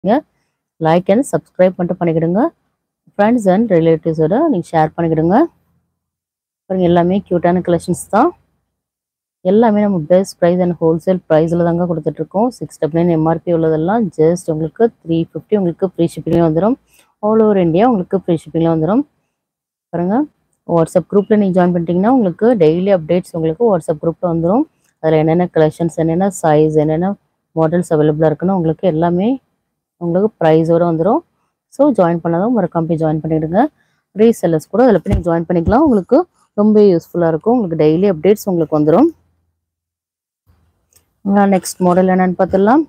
like and subscribe பண்ணிட்டு பண்ணிக்கிடுங்க friends and ரிலேட்டிவ்ஸோட நீங்கள் share பண்ணிக்கிடுங்க பாருங்க எல்லாமே க்யூட்டான கலெக்ஷன்ஸ் தான் எல்லாமே நம்ம பெஸ்ட் ப்ரைஸ் அண்ட் ஹோல்சேல் ப்ரைஸில் தாங்க கொடுத்துட்ருக்கோம் சிக்ஸ் டபுள் நைன் எம்ஆர்பி உள்ளதெல்லாம் ஜஸ்ட் உங்களுக்கு த்ரீ ஃபிஃப்டி உங்களுக்கு ஃப்ரீ ஷிப்பிங்லேயும் வந்துடும் ஆல் ஓவர் இந்தியா உங்களுக்கு ஃப்ரீ ஷிப்பிங்கில் வந்துடும் பாருங்க வாட்ஸ்அப் குரூப்பில் நீங்கள் ஜாயின் பண்ணிட்டீங்கன்னா உங்களுக்கு டெய்லி அப்டேட்ஸ் உங்களுக்கு வாட்ஸ்அப் குரூப்பில் வந்துடும் அதில் என்னென்ன கலெக்ஷன்ஸ் என்னென்ன சைஸ் என்னென்ன மாடல்ஸ் அவைலபிளாக இருக்குன்னு உங்களுக்கு எல்லாமே உங்களுக்கு ப்ரைஸோடு வந்துடும் ஸோ ஜாயின் பண்ணாதான் ஒரு கம்பெனி ஜாயின் பண்ணிவிடுங்க ரீசெல்லர்ஸ் கூட அதில் போய் நீங்கள் ஜாயின் பண்ணிக்கலாம் உங்களுக்கு ரொம்ப யூஸ்ஃபுல்லாக இருக்கும் உங்களுக்கு டெய்லி அப்டேட்ஸ் உங்களுக்கு வந்துடும் நெக்ஸ்ட் மாடல் என்னன்னு பார்த்துடலாம்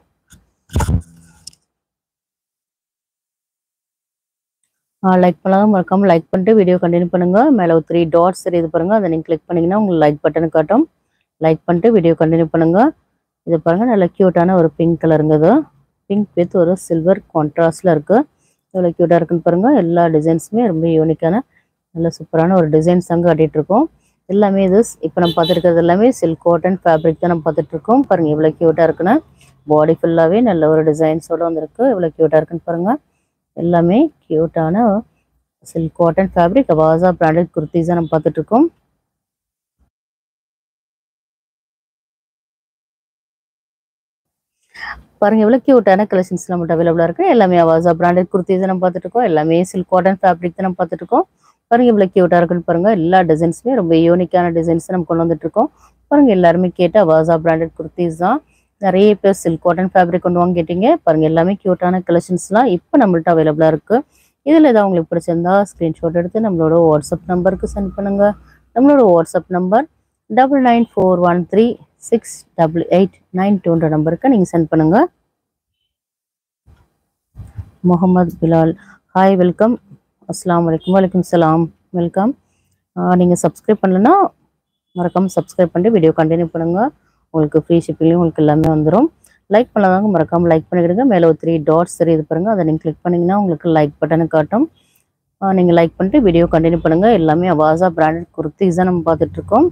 லைக் பண்ணாலும் மறக்காம லைக் பண்ணிட்டு வீடியோ கண்டினியூ பண்ணுங்க மேலே ஒரு த்ரீ டாட்ஸ் தெரியுது பாருங்க அதை நீங்கள் கிளிக் பண்ணீங்கன்னா உங்களுக்கு லைக் பட்டன் காட்டும் லைக் பண்ணிட்டு வீடியோ கண்டினியூ பண்ணுங்க இது பாருங்க நல்ல க்யூட்டான ஒரு பிங்க் கலருங்க இது பிங்க் வித் ஒரு சில்வர் கான்ட்ராஸ்ட்ல இருக்கு எவ்வளோ க்யூட்டாக இருக்குன்னு பாருங்க எல்லா டிசைன்ஸுமே ரொம்ப யூனிக்கான நல்ல சூப்பரான ஒரு டிசைன்ஸ் அங்கே காட்டிட்டு இருக்கோம் எல்லாமே இது இப்போ நம்ம பார்த்துருக்கிறது எல்லாமே சில்க் காட்டன் ஃபேப்ரிக் தான் நம்ம பார்த்துட்டு இருக்கோம் பாருங்க இவ்வளோ க்யூட்டாக இருக்குன்னு பாடி ஃபுல்லாகவே நல்ல ஒரு டிசைன்ஸோட வந்திருக்கு இவ்வளோ க்யூட்டாக இருக்குன்னு பாருங்க எல்லாமே க்யூட்டான silk cotton fabric Avaasa branded kurtis தான் நம்ம பார்த்துட்டு இருக்கோம் பாருங்க எவ்வளோ க்யூட்டான கலெக்ஷன்ஸ் நம்மகிட்ட அவைலபிளாக இருக்கு எல்லாமே அவாசா பிராண்டட் குர்த்திஸ் நம்ம பார்த்துட்டு இருக்கோம் எல்லாமே சில்க் காட்டன் ஃபேப்ரிக் தான் நம்ம பார்த்துட்டு இருக்கோம் பாருங்க இவ்வளோ க்யூட்டாக இருக்குன்னு பாருங்க எல்லா டிசைன்ஸுமே ரொம்ப யூனிக்கான டிசைன்ஸ் நம்ம கொண்டு வந்துட்டு இருக்கோம் பாருங்க எல்லாருமே கேட்ட அவாசா பிராண்டட் குர்த்திஸ் தான் நிறைய பேர் சில்க் காட்டன் ஃபேப்ரிக் கொண்டு வாங்க கேட்டீங்க பாருங்க எல்லாமே க்யூட்டான கலெக்ஷன்ஸ்லாம் இப்போ நம்மள்ட்ட அவைலபிளாக இருக்கு இதில் ஏதாவது உங்களுக்கு பிடிச்சிருந்தா ஸ்க்ரீன்ஷாட் எடுத்து நம்மளோட வாட்ஸ்அப் நம்பருக்கு சென்ட் பண்ணுங்க நம்மளோட WhatsApp number double nine four one three six double eight nine டூன்ற நம்பருக்கு நீங்கள் சென்ட் பண்ணுங்க முகமது பிலால் ஹாய் வெல்கம் அஸ்லாம் வலைக்கம் வலைக்கம் சலாம் வெல்கம் நீங்கள் சப்ஸ்கிரைப் பண்ணலன்னா மறக்காமல் சப்ஸ்கிரைப் பண்ணிட்டு வீடியோ கண்டினியூ பண்ணுங்கள் உங்களுக்கு ஃப்ரீ ஷிப்பிங்லேயும் உங்களுக்கு எல்லாமே வந்துடும் லைக் பண்ணாதாங்க மறக்காமல் லைக் பண்ணிவிடுங்க மேலே ஒரு த்ரீ டாட்ஸ் தெரியுது பாருங்க அதை நீங்கள் கிளிக் பண்ணிங்கன்னா உங்களுக்கு லைக் பட்டனு காட்டும் நீங்கள் லைக் பண்ணிட்டு வீடியோ கண்டினியூ பண்ணுங்கள் எல்லாமே அவாசா பிராண்டட் குர்த்திஸ் தான் நம்ம பார்த்துட்ருக்கோம்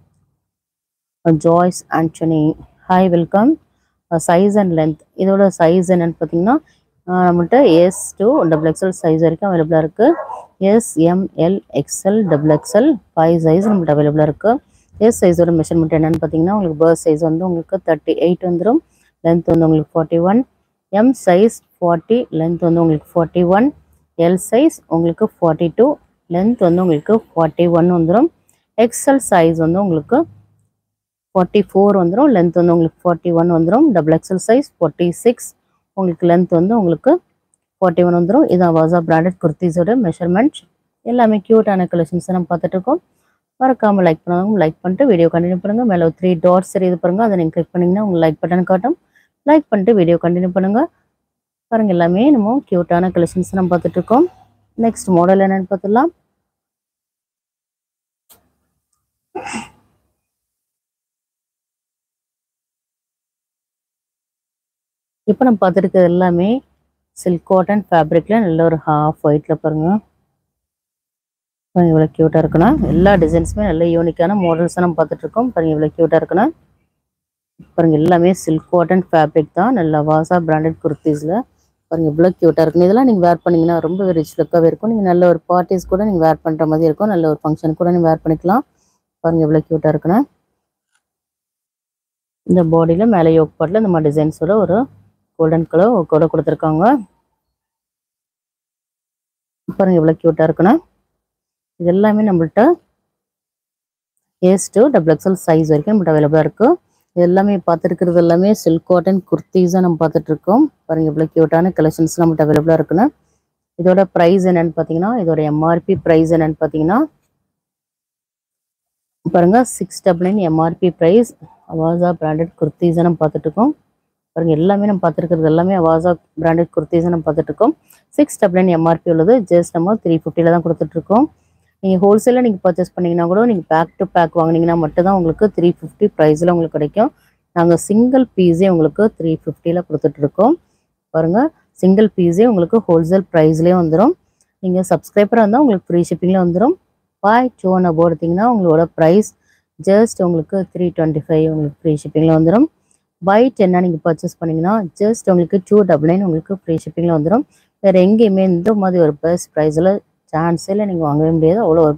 Joyce Antony hi welcome size and length இதோட சைஸ் என்னன்னு பார்த்தீங்கன்னா நம்மகிட்ட S to double XL size வரைக்கும் அவைலபிளாக இருக்குது S M L XL double XL five size நம்மகிட்ட அவைலபிளாக இருக்குது எஸ் சைஸோட மெஷர்மெண்ட் என்னன்னு பார்த்தீங்கன்னா உங்களுக்கு பர்த் சைஸ் வந்து உங்களுக்கு தேர்ட்டி எயிட் வந்துடும் லென்த் வந்து உங்களுக்கு forty one M size forty length வந்து உங்களுக்கு ஃபார்ட்டி ஒன் எல் சைஸ் உங்களுக்கு ஃபார்ட்டி டூ லென்த் வந்து உங்களுக்கு ஃபார்ட்டி ஒன் வந்துடும் எக்ஸ்எல் சைஸ் வந்து உங்களுக்கு ஃபார்ட்டி ஃபோர் வந்துடும் லென்த் வந்து உங்களுக்கு ஃபார்ட்டி ஒன் வந்துடும் double XL size forty six உங்களுக்கு லென்த் வந்து உங்களுக்கு ஃபார்ட்டி ஒன் வந்துடும் இது வாசா பிராண்டட் குர்த்திஸோட மெஷர்மெண்ட் எல்லாமே க்யூட்டான கலெக்ஷன்ஸ் நம்ம பார்த்துட்டு இருக்கோம் மறக்காமல் லைக் பண்ணாதவங்க லைக் பண்ணிட்டு வீடியோ கண்டினியூ பண்ணுங்க மேலே ஒரு த்ரீ டாட்ஸ் தெரியுது பாருங்க அதை நீங்கள் கிளிக் பண்ணிங்கன்னா உங்களுக்கு லைக் பட்டன் காட்டும் லைக் பண்ணிட்டு வீடியோ கண்டினியூ பண்ணுங்க பாருங்க எல்லாமே நம்ம க்யூட்டான கலெக்ஷன்ஸ் நம்ம பார்த்துட்டு இருக்கோம் நெக்ஸ்ட் மாடல் என்னன்னு பார்த்துடலாம் இப்போ நம்ம பார்த்துருக்கிறது எல்லாமே சில்க் காட்டன் ஃபேப்ரிக்ல நல்ல ஒரு ஹாஃப் ஒயிட்ல பாருங்க பாருங்க இவ்வளோ க்யூட்டாக இருக்குன்னா எல்லா டிசைன்ஸுமே நல்ல யூனிக்கான மாடல்ஸாக நம்ம பார்த்துட்டு இருக்கோம் பாருங்க இவ்வளோ க்யூட்டாக இருக்குன்னா பாருங்க எல்லாமே சில்க் காட்டன் ஃபேப்ரிக் தான் நல்ல வாசா பிராண்டட் குர்த்திஸில் பாருங்க இவ்வளோ க்யூட்டாக இருக்கும் இதெல்லாம் நீங்கள் வேர் பண்ணீங்கன்னா ரொம்ப ரிச் லுக்காகவே இருக்கும் நீங்கள் நல்ல ஒரு பார்ட்டிஸ் கூட நீங்கள் வேர் பண்ணுற மாதிரி இருக்கும் நல்ல ஒரு ஃபங்க்ஷன் கூட நீங்கள் வேர் பண்ணிக்கலாம் பாருங்க எவ்வளோ க்யூட்டாக இருக்குன்னா இந்த பாடியில் மேலே யோக் பாட்டில் இந்த மாதிரி டிசைன்ஸோட ஒரு கோல்டன் கலர் கூட கொடுத்துருக்காங்க பாருங்க எவ்வளோ க்யூட்டாக இருக்குன்னா இது எல்லாமே நம்மள்ட்ட S to double XL size வரைக்கும் நம்மள்ட்ட அவைலபிளாக இருக்குது இது எல்லாமே பார்த்துருக்கிறது எல்லாமே சில்க் காட்டன் குர்த்திஸாக நம்ம பார்த்துட்டு இருக்கோம் பாருங்க எவ்வளோ க்யூட்டான கலெக்ஷன்ஸ் நம்மள்ட்ட அவைலபிளாக இருக்குன்னு இதோட ப்ரைஸ் என்னன்னு பார்த்தீங்கன்னா இதோட எம்ஆர்பி ப்ரைஸ் என்னன்னு பார்த்தீங்கன்னா பாருங்க six double nine MRP price Avaasa branded குர்த்திஸை நம்ம பார்த்துட்டு இருக்கோம் பாருங்க எல்லாமே நம்ம பார்த்துருக்கிறது எல்லாமே அவாசா பிராண்டட் குர்த்திஸை நம்ம பார்த்துட்டு இருக்கோம் சிக்ஸ் டபுள் நைன் எம்ஆர்பி உள்ளது ஜஸ்ட் நம்ம த்ரீ ஃபிஃப்டியில் தான் கொடுத்துட்ருக்கோம் நீங்கள் ஹோல்சேலில் நீங்கள் பர்ச்சேஸ் பண்ணிங்கன்னா கூட நீங்கள் பேக் டு பேக் வாங்கினீங்கன்னா மட்டும்தான் உங்களுக்கு த்ரீ ஃபிஃப்டி ப்ரைஸில் உங்களுக்கு கிடைக்கும் நாங்கள் சிங்கிள் பீஸே உங்களுக்கு த்ரீ ஃபிஃப்டியில் கொடுத்துட்ருக்கோம் பாருங்கள் சிங்கிள் பீஸே உங்களுக்கு ஹோல்சேல் ப்ரைஸ்லேயே வந்துடும் நீங்கள் சப்ஸ்கிரைபராக இருந்தால் உங்களுக்கு ஃப்ரீ ஷிப்பிங்கில் வந்துடும் பாய் சோன் அபோவ் எடுத்திங்கன்னா உங்களோட ப்ரைஸ் ஜஸ்ட் உங்களுக்கு த்ரீ டுவெண்ட்டி ஃபைவ் உங்களுக்கு ஃப்ரீ ஷிப்பிங்கில் வந்துடும் பை டென்னாக நீங்கள் பர்ச்சேஸ் பண்ணீங்கன்னா ஜஸ்ட் உங்களுக்கு டூ டபுள் நைன் உங்களுக்கு ஃப்ரீ ஷிப்பிங்கில் வந்துடும் வேறு எங்கேயுமே இந்த மாதிரி ஒரு பெஸ்ட் ப்ரைஸில் சான்ஸே இல்லை நீங்கள் வாங்கவே முடியாது அவ்வளோ ஒரு